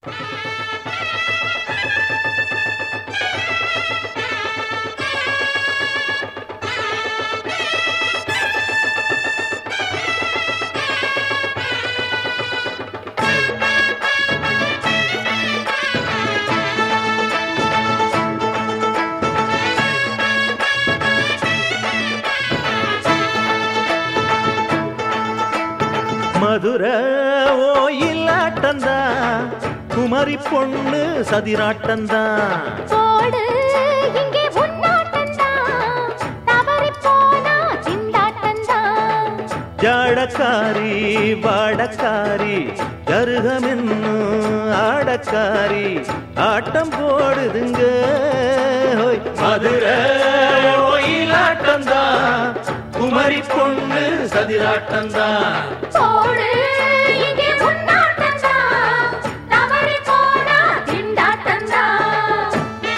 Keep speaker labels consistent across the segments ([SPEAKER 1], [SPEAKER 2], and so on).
[SPEAKER 1] மதுரை ஓயிலாட்டந்தா குமரி பொண்ணு சதிராட்டந்தான்
[SPEAKER 2] போடு இங்கே உன்னாட்டந்தான் தவறி போனா திண்டாட்டந்தான்
[SPEAKER 1] ஜாடக்காரி வாடக்காரி ஜருகமென்னு ஆடக்காரி ஆட்டம் போடுதுங்க ஹோய். மதுரை ஓயிலாட்டந்தான் குமரி பொண்ணு சதிராட்டந்தான்
[SPEAKER 2] போடு இங்கே உன்னாட்டந்தான் தவறி போனா திண்டாட்டந்தான்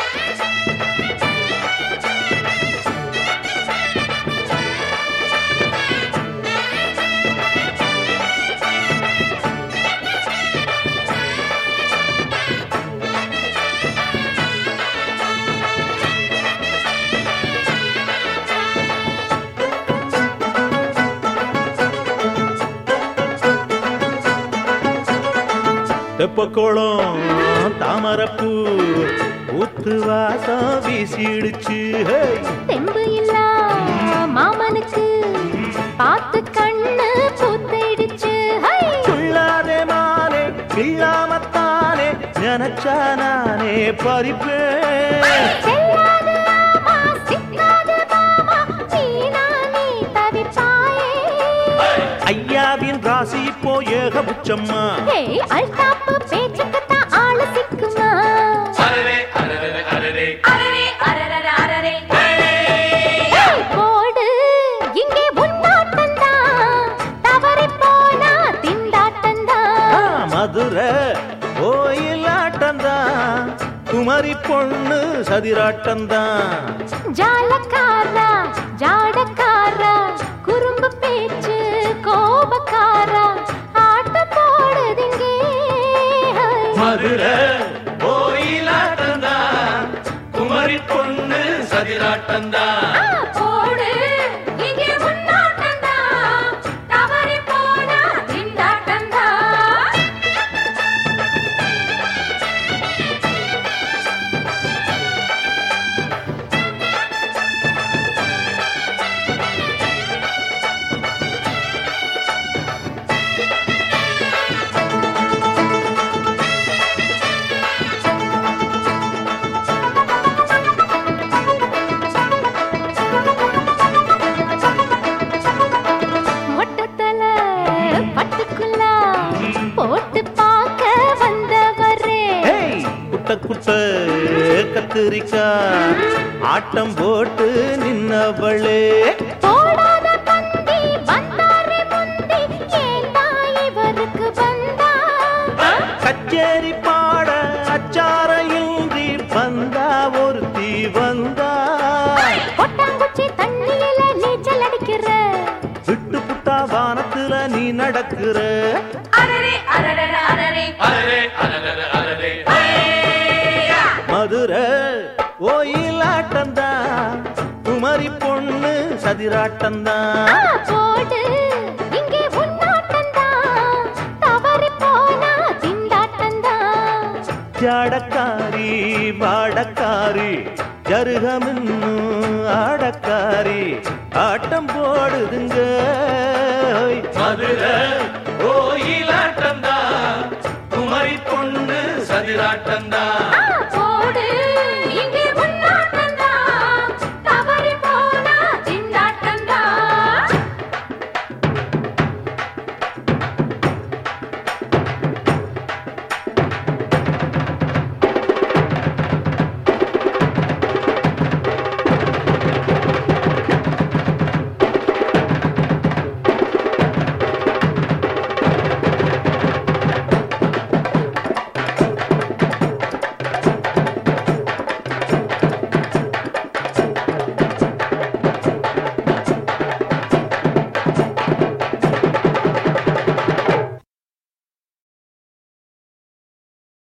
[SPEAKER 1] தெப்பக்குளம் தாமரப்பூ ஊத்து வாசம் வீசிடுச்சு ஹே
[SPEAKER 2] தெம்பு இல்லா மாமனுக்கு பார்த்து கண்ணு பூத்திடுச்சு ஹை
[SPEAKER 1] சொல்லாதே மானே இல்லாமத்தானே நினைச்சா நானே பறிப்பேன்
[SPEAKER 2] செல்லாது ஆமா சிக்காது மாமா நீனா நீ தவிப்பாயே
[SPEAKER 1] ஐயாவின் ராசி இப்போ ஏகபுச்சம்மா
[SPEAKER 2] ஹே அல்டாப்பு பேச்சுக்கு தான் ஆளு சிக்குமா
[SPEAKER 3] அரரே அரரே அரரே
[SPEAKER 2] அரரே அரரர அரரே ஏய், போடு இங்கே உன்னாட்டந்தான் தவறி போனா திண்டாட்டந்தான்
[SPEAKER 1] ஆ, மதுரை கோயிலாட்டந்தான் குமரி பொண்ணு சதிராட்டந்தான்
[SPEAKER 2] ஜாலக்காரா ஜாடக்காரா குறும்பு பேச்சு கோபக்காரா ஆட்ட போடுதிங்கே
[SPEAKER 1] மதுரை கோயிலாட்டந்தான் குமரி பொண்ணு சதிராட்டந்தான்
[SPEAKER 2] போடு இங்கே உன்னாட்டந்தான் தவறி போனா திண்டாட்டந்தான் மொட்டத்தல பட்டுக்குள்ள போட்டு பார்க்க வந்தவரே
[SPEAKER 1] ஏய், குட்ட குட்ட கத்திரிக்கா ஆட்டம் போட்டு நின்னவளே
[SPEAKER 2] போடாத பந்தி வந்தாரே முந்தி ஏண்டா இவருக்கு வந்தா
[SPEAKER 1] கச்சேரி பாட அச்சார இன்றி வந்தா ஒருத்தி வந்தா
[SPEAKER 2] கொட்டாங்குச்சி தண்ணியில நீச்சல் அடிக்கிற
[SPEAKER 1] விட்டு புட்டா வானத்துல நீ நடக்கிற
[SPEAKER 2] அரரே அரரர அரரே
[SPEAKER 3] அரரே அரரே அரரே
[SPEAKER 1] மதுரை ஓயிலாட்டந்தான் குமரி பொண்ணு சதிராட்டந்தான்
[SPEAKER 2] ஆ, போடு இங்கே உன்னாட்டந்தான் தவறி போனா திண்டாட்டந்தான்
[SPEAKER 1] ஜாடக்காரி வாடக்காரி ஜருகமின்னு ஆடக்காரி ஆட்டம் போடுதுங்க மதுரை கோயிலாட்டந்தான் குமரி பொண்ணு சதிராட்டந்தான்